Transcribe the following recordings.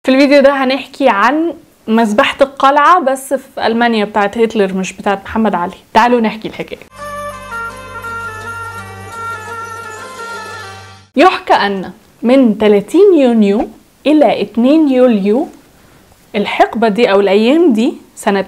في الفيديو ده هنحكي عن مذبحة القلعة بس في ألمانيا بتاعت هتلر مش بتاعت محمد علي تعالوا نحكي الحكاية يحكى أن من 30 يونيو إلى 2 يوليو الحقبة دي أو الأيام دي سنة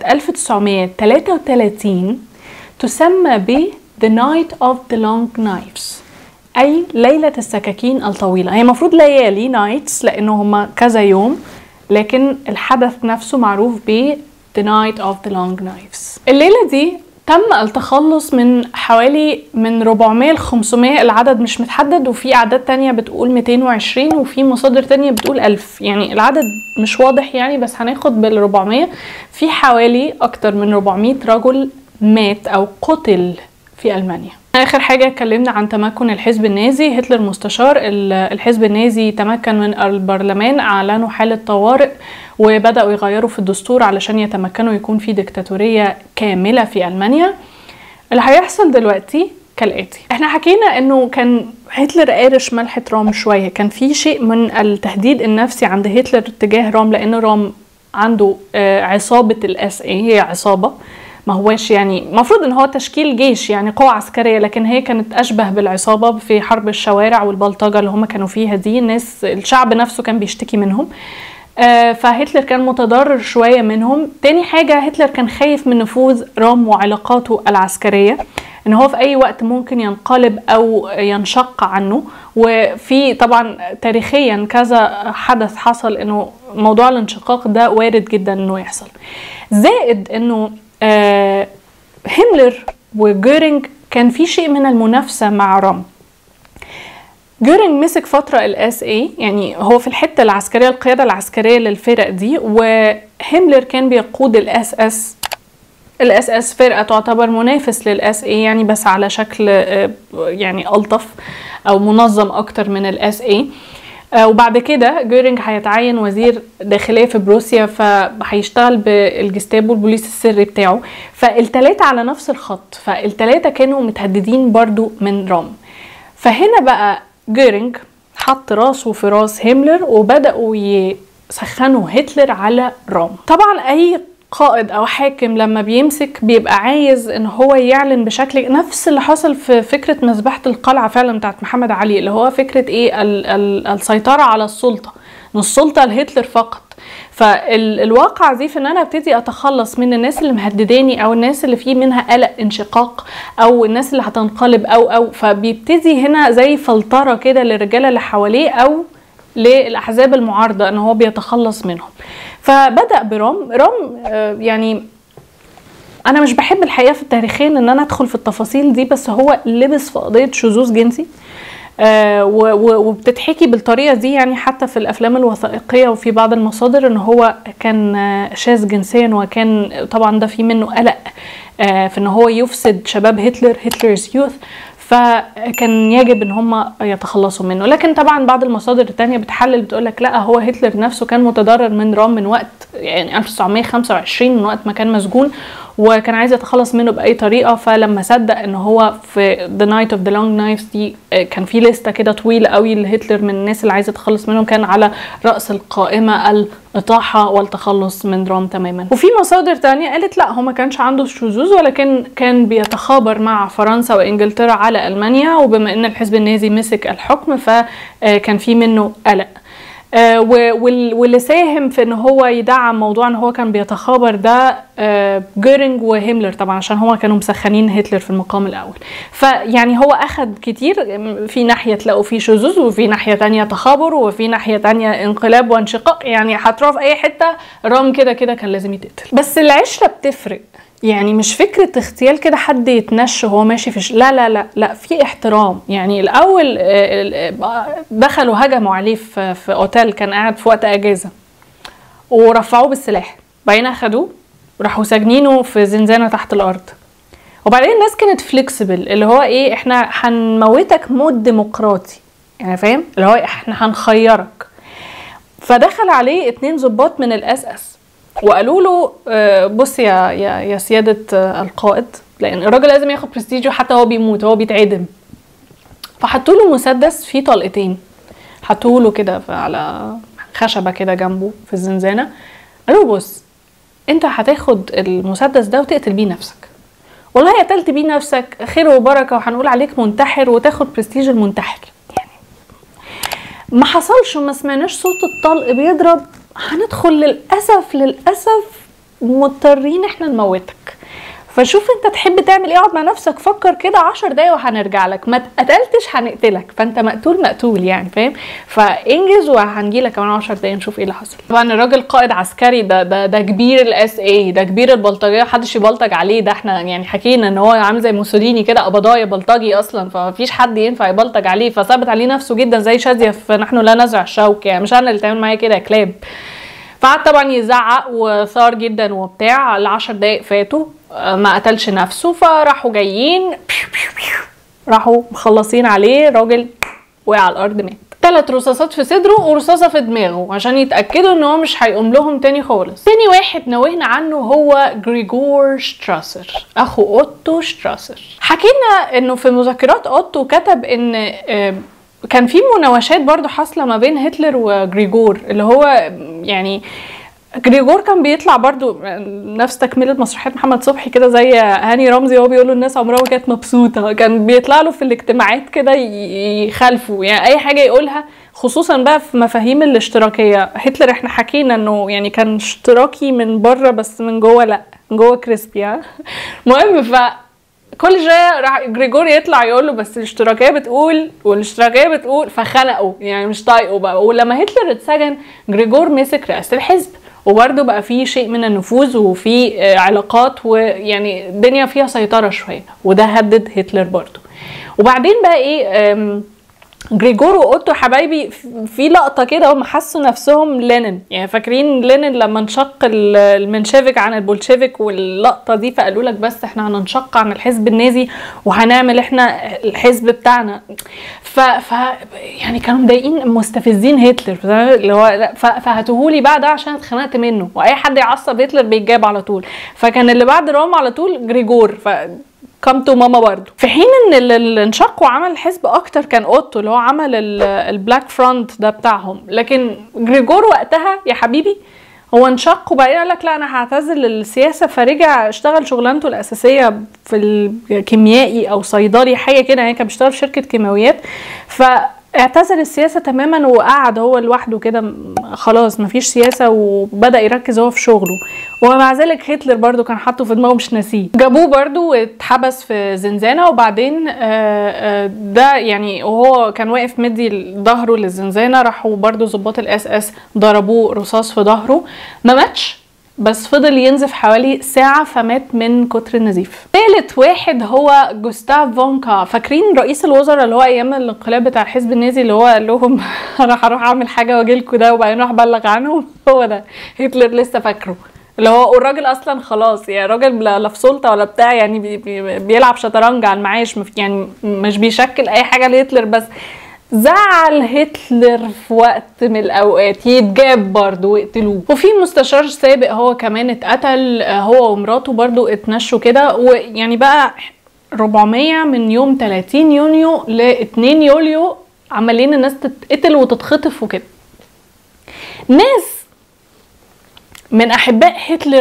1933 تسمى ب The Night of the Long Knives أي ليلة السكاكين الطويلة هي المفروض ليالي نايتس لأنه هما كذا يوم لكن الحدث نفسه معروف ب The Night of the Long Knives الليلة دي تم التخلص من حوالي من 400 ل 500 العدد مش متحدد وفي اعداد تانية بتقول 220 وفي مصادر تانية بتقول 1000 يعني العدد مش واضح يعني بس هناخد بال 400 في حوالي اكتر من 400 رجل مات او قتل في المانيا اخر حاجه اتكلمنا عن تمكن الحزب النازي هتلر مستشار الحزب النازي تمكن من البرلمان اعلنوا حاله طوارئ وبداوا يغيروا في الدستور علشان يتمكنوا يكون في ديكتاتوريه كامله في المانيا اللي هيحصل دلوقتي كالاتي احنا حكينا انه كان هتلر قارش ملحه رام شويه كان في شيء من التهديد النفسي عند هتلر تجاه رام لان رام عنده عصابه الاس اي هي عصابه ما هواش يعني المفروض ان هو تشكيل جيش يعني قوة عسكرية لكن هي كانت اشبه بالعصابة في حرب الشوارع والبلطجة اللي هم كانوا فيها دي الناس الشعب نفسه كان بيشتكي منهم آه فهتلر كان متضرر شوية منهم تاني حاجة هتلر كان خايف من نفوذ رام وعلاقاته العسكرية ان هو في اي وقت ممكن ينقلب او ينشق عنه وفي طبعا تاريخيا كذا حدث حصل انه موضوع الانشقاق ده وارد جدا انه يحصل زائد انه آه هيملر وجورينج كان في شيء من المنافسه مع رام جورينج مسك فترة الاس اي يعني هو في الحتة العسكرية القيادة العسكرية للفرق دي وهيملر كان بيقود الاس اس الاس اس فرقة تعتبر منافس للاس اي يعني بس على شكل آه يعني الطف او منظم اكتر من الاس اي آه وبعد كده جورينج هيتعين وزير داخليه في بروسيا فهيشتغل بالجستابو البوليس السري بتاعه فالتلاتة على نفس الخط فالتلاتة كانوا متهددين برضو من رام فهنا بقى جورينج حط راسه في راس هيملر وبدأوا يسخنوا هتلر على رام طبعا اي قائد او حاكم لما بيمسك بيبقى عايز ان هو يعلن بشكل نفس اللي حصل في فكره مذبحه القلعه فعلا بتاعت محمد علي اللي هو فكره ايه ال ال السيطره على السلطه ان السلطه لهتلر فقط فالواقع دي في ان انا ابتدي اتخلص من الناس اللي مهدداني او الناس اللي في منها قلق انشقاق او الناس اللي هتنقلب او او فبيبتدي هنا زي فلتره كده للرجاله اللي حواليه او للاحزاب المعارضه ان هو بيتخلص منهم فبدا برام رام يعني انا مش بحب الحقيقه في التاريخيا ان انا ادخل في التفاصيل دي بس هو لبس في قضيه شذوذ جنسي آه وبتتحكي بالطريقه دي يعني حتى في الافلام الوثائقيه وفي بعض المصادر ان هو كان شاذ جنسيا وكان طبعا ده في منه قلق آه في ان هو يفسد شباب هتلر هتلرز يوث فكان يجب ان هم يتخلصوا منه لكن طبعا بعض المصادر التانية بتحلل بتقول لك لا هو هتلر نفسه كان متضرر من رام من وقت يعني 1925 من وقت ما كان مسجون وكان عايز يتخلص منه باي طريقه فلما صدق ان هو في ذا نايت اوف ذا لونج نايفز دي كان في لسته كده طويله قوي لهتلر من الناس اللي عايز يتخلص منهم كان على راس القائمه الاطاحه والتخلص من رام تماما وفي مصادر تانية قالت لا هو ما كانش عنده شذوذ ولكن كان بيتخابر مع فرنسا وانجلترا على المانيا وبما ان الحزب النازي مسك الحكم فكان في منه قلق آه واللي ساهم في ان هو يدعم موضوع ان هو كان بيتخابر ده آه جيرنج وهيملر طبعا عشان هو كانوا مسخنين هتلر في المقام الاول فيعني هو اخد كتير في ناحيه تلاقوا في شذوذ وفي ناحيه تانية تخابر وفي ناحيه تانية انقلاب وانشقاق يعني هتروح في اي حته رام كده كده كان لازم يتقتل بس العشره بتفرق يعني مش فكرة اغتيال كده حد يتنش وهو ماشي في ش... لا لا لا لا في احترام يعني الأول دخلوا هجموا عليه في, في أوتيل كان قاعد في وقت أجازة ورفعوه بالسلاح بعدين أخدوه وراحوا ساجنينه في زنزانة تحت الأرض وبعدين الناس كانت فليكسبل اللي هو ايه احنا هنموتك موت ديمقراطي يعني فاهم اللي هو احنا هنخيرك فدخل عليه اتنين ظباط من الاس اس وقالوا له بص يا يا يا سياده القائد لان الراجل لازم ياخد برستيجه حتى هو بيموت هو بيتعدم فحطوا له مسدس فيه طلقتين حطوه له كده على خشبه كده جنبه في الزنزانه قال له بص انت هتاخد المسدس ده وتقتل بيه نفسك والله قتلت بيه نفسك خير وبركه وهنقول عليك منتحر وتاخد برستيج المنتحر يعني ما حصلش وما سمعناش صوت الطلق بيضرب هندخل للاسف للاسف مضطرين احنا نموتك فشوف انت تحب تعمل ايه اقعد مع نفسك فكر كده عشر دقايق وهنرجع لك ما اتقتلتش هنقتلك فانت مقتول مقتول يعني فاهم فانجز وهنجيلك كمان عشر دقايق نشوف ايه اللي حصل طبعا الراجل قائد عسكري ده ده ده كبير الاس اي ده كبير البلطجيه محدش يبلطج عليه ده احنا يعني حكينا ان هو عامل زي موسوليني كده قبضايه بلطجي اصلا فمفيش حد ينفع يبلطج عليه فثبت عليه نفسه جدا زي شاديه في نحن لا نزع الشوك يعني مش انا اللي تعمل معايا كده يا كلاب فقعد طبعا يزعق وثار جدا وبتاع العشر دقايق فاتوا ما قتلش نفسه فراحوا جايين راحوا مخلصين عليه راجل وقع على الارض مات ثلاث رصاصات في صدره ورصاصه في دماغه عشان يتاكدوا ان هو مش هيقوم لهم تاني خالص تاني واحد نوهنا عنه هو جريجور شتراسر اخو اوتو شتراسر حكينا انه في مذكرات اوتو كتب ان كان في مناوشات برضو حاصله ما بين هتلر وجريجور اللي هو يعني جريجور كان بيطلع برضو نفس تكمله مسرحيات محمد صبحي كده زي هاني رمزي وهو بيقول له الناس عمرها ما كانت مبسوطه كان بيطلع له في الاجتماعات كده يخالفه يعني اي حاجه يقولها خصوصا بقى في مفاهيم الاشتراكيه هتلر احنا حكينا انه يعني كان اشتراكي من بره بس من جوه لا من جوه كريسبي ها المهم ف كل شويه راح جريجور يطلع يقول له بس الاشتراكيه بتقول والاشتراكيه بتقول فخنقوا يعني مش طايقه بقى ولما هتلر اتسجن جريجور مسك رئاسه الحزب وبرده بقى في شيء من النفوذ وفي علاقات ويعني الدنيا فيها سيطره شويه وده هدد هتلر برده وبعدين بقى ايه جريجور واوتو حبايبي في لقطه كده هم حسوا نفسهم لينين يعني فاكرين لينين لما انشق المنشفيك عن البولشيفيك واللقطه دي فقالوا لك بس احنا هننشق عن الحزب النازي وهنعمل احنا الحزب بتاعنا ف, ف يعني كانوا مضايقين مستفزين هتلر اللي هو فهاتوهولي بقى ده عشان اتخنقت منه واي حد يعصب هتلر بيتجاب على طول فكان اللي بعد رام على طول جريجور ف كم تو ماما برضه في حين ان اللي انشق وعمل الحزب اكتر كان اوتو اللي هو عمل البلاك فرونت ده بتاعهم لكن جريجور وقتها يا حبيبي هو انشق وبعدين قال لك لا انا هعتزل السياسه فرجع اشتغل شغلانته الاساسيه في الكيميائي او صيدلي حاجه كده يعني كان بيشتغل في شركه كيماويات ف اعتزل السياسة تماما وقعد هو لوحده كده خلاص مفيش سياسة وبدأ يركز هو في شغله ومع ذلك هتلر برضو كان حاطه في دماغه مش ناسيه جابوه برضو واتحبس في زنزانة وبعدين ده يعني وهو كان واقف مدي ظهره للزنزانة راحوا برضو ظباط الاس اس ضربوه رصاص في ظهره ما ماتش بس فضل ينزف حوالي ساعة فمات من كتر النزيف ثالث واحد هو جوستاف فونكا فاكرين رئيس الوزراء اللي هو ايام الانقلاب بتاع الحزب النازي اللي هو قال لهم انا هروح اعمل حاجة واجيلكوا ده وبعدين اروح ابلغ عنهم هو ده هتلر لسه فاكره اللي هو والراجل اصلا خلاص يعني راجل لا في سلطه ولا بتاع يعني بي بي بيلعب شطرنج على المعاش يعني مش بيشكل اي حاجه لهتلر بس زعل هتلر في وقت من الاوقات يتجاب برضه ويقتلوه وفي مستشار سابق هو كمان اتقتل هو ومراته برضه اتنشوا كده ويعني بقى 400 من يوم 30 يونيو ل 2 يوليو عمالين الناس تتقتل وتتخطف وكده ناس من احباء هتلر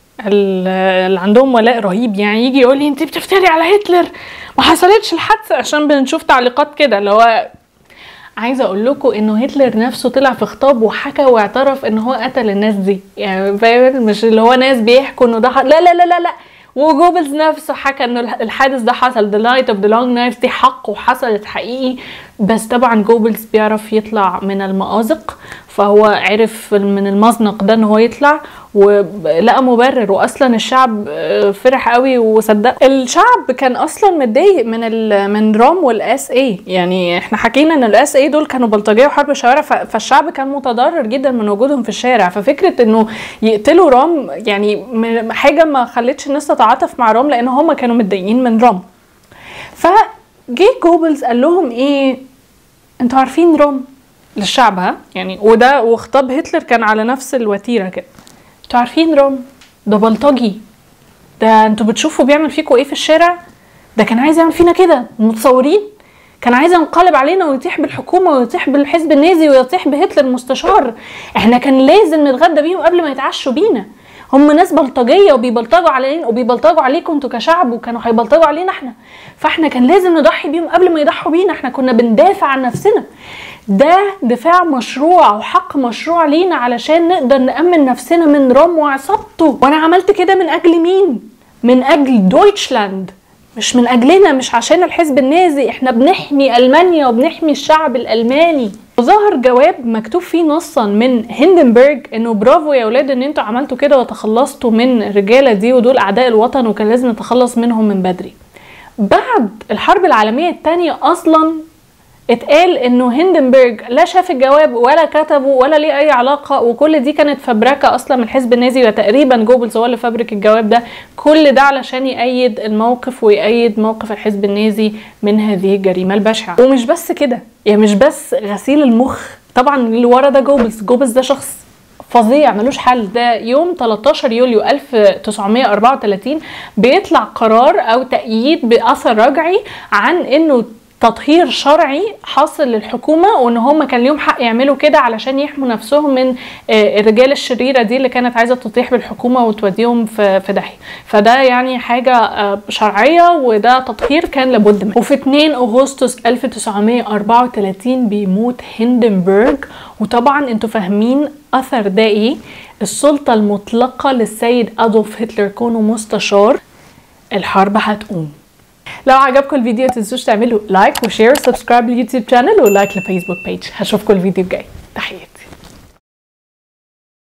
اللي عندهم ولاء رهيب يعني يجي يقول لي انت بتفتري على هتلر ما حصلتش الحادثه عشان بنشوف تعليقات كده اللي هو عايزه اقول لكم انه هتلر نفسه طلع في خطاب وحكى واعترف ان هو قتل الناس دي يعني فاهم مش اللي هو ناس بيحكوا انه ده لا لا لا لا لا وجوبلز نفسه حكى انه الحادث ده حصل ذا نايت اوف ذا لونج نايفز دي حق وحصلت حقيقي بس طبعا جوبلز بيعرف يطلع من المآزق فهو عرف من المزنق ده ان هو يطلع ولقى مبرر واصلا الشعب فرح قوي وصدق الشعب كان اصلا متضايق من من رام والاس اي يعني احنا حكينا ان الاس اي دول كانوا بلطجيه وحرب شوارع فالشعب كان متضرر جدا من وجودهم في الشارع ففكره انه يقتلوا رام يعني حاجه ما خلتش الناس تتعاطف مع رام لان هم كانوا متضايقين من رام فجه جوبلز قال لهم ايه انتوا عارفين رام للشعب ها يعني وده وخطاب هتلر كان على نفس الوتيره كده انتوا عارفين روم ده بلطجي ده انتوا بتشوفوا بيعمل فيكوا ايه في الشارع ده كان عايز يعمل فينا كده متصورين كان عايز ينقلب علينا ويطيح بالحكومه ويطيح بالحزب النازي ويطيح بهتلر المستشار احنا كان لازم نتغدى بيهم قبل ما يتعشوا بينا هم ناس بلطجيه وبيبلطجوا علينا وبيبلطجوا عليكم انتوا كشعب وكانوا هيبلطجوا علينا احنا فاحنا كان لازم نضحي بيهم قبل ما يضحوا بينا احنا كنا بندافع عن نفسنا ده دفاع مشروع وحق مشروع لينا علشان نقدر نأمن نفسنا من روم وعصابته وانا عملت كده من اجل مين من اجل دويتشلاند مش من اجلنا مش عشان الحزب النازي احنا بنحمي المانيا وبنحمي الشعب الالماني وظهر جواب مكتوب فيه نصا من هندنبرج انه برافو يا اولاد ان انتوا عملتوا كده وتخلصتوا من الرجاله دي ودول اعداء الوطن وكان لازم نتخلص منهم من بدري بعد الحرب العالميه الثانيه اصلا اتقال انه هندنبرج لا شاف الجواب ولا كتبه ولا ليه اي علاقه وكل دي كانت فبركه اصلا من الحزب النازي وتقريبا جوبلز هو اللي فبرك الجواب ده كل ده علشان يأيد الموقف ويأيد موقف الحزب النازي من هذه الجريمه البشعه ومش بس كده يعني مش بس غسيل المخ طبعا اللي ورا ده جوبلز جوبلز ده شخص فظيع ملوش حل ده يوم 13 يوليو 1934 بيطلع قرار او تأييد بأثر رجعي عن انه تطهير شرعي حاصل للحكومه وان هم كان ليهم حق يعملوا كده علشان يحموا نفسهم من الرجال الشريره دي اللي كانت عايزه تطيح بالحكومه وتوديهم في في داهيه فده يعني حاجه شرعيه وده تطهير كان لابد منه وفي 2 اغسطس 1934 بيموت هندنبرج وطبعا انتوا فاهمين اثر ده ايه السلطه المطلقه للسيد ادولف هتلر كونه مستشار الحرب هتقوم لو عجبكم الفيديو تنسوش تعملوا لايك وشير وسبسكرايب لليوتيوب شانل ولايك لفيسبوك بيج هشوفكم الفيديو الجاي تحياتي